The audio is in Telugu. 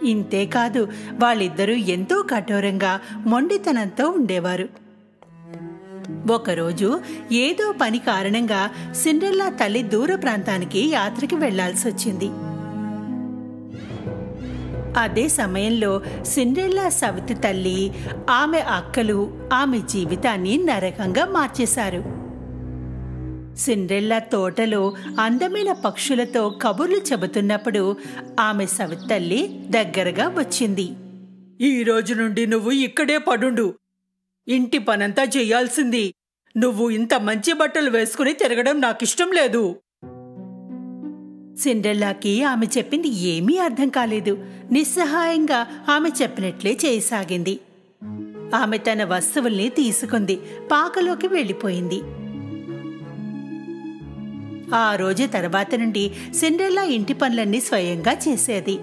ఇంతేకాదు వాళ్ళిద్దరూ ఎంతో కఠోరంగా మొండితనంతో ఉండేవారు ఒకరోజు ఏదో పని కారణంగా సిండ్రెల్లా తల్లి దూర ప్రాంతానికి యాత్రకి వెళ్లాల్సి వచ్చింది అదే సమయంలో సిండ్రెల్లా సవితి తల్లి ఆమె అక్కలు ఆమె జీవితాన్ని నరకంగా మార్చేశారు సిండ్రెల్లా తోటలో అందమైన పక్షులతో కబుర్లు చెబుతున్నప్పుడు ఆమె సవితల్లి దగ్గరగా వచ్చింది ఈ రోజు నుండి నువ్వు ఇక్కడే పడుండు ఇంటి పనంతా చెయ్యాల్సింది నువ్వు ఇంత మంచి బట్టలు వేసుకుని తిరగడం నాకిష్టం లేదు సిండ్రెల్లాకి ఆమె చెప్పింది ఏమీ అర్థం కాలేదు నిస్సహాయంగా ఆమె చెప్పినట్లే చేయసాగింది ఆమె తన వస్తువుల్ని తీసుకుంది పాకలోకి వెళ్ళిపోయింది ఆ రోజు తర్వాత నుండి సిండ్రెల్లా ఇంటి పనులన్నీ స్వయంగా చేసేది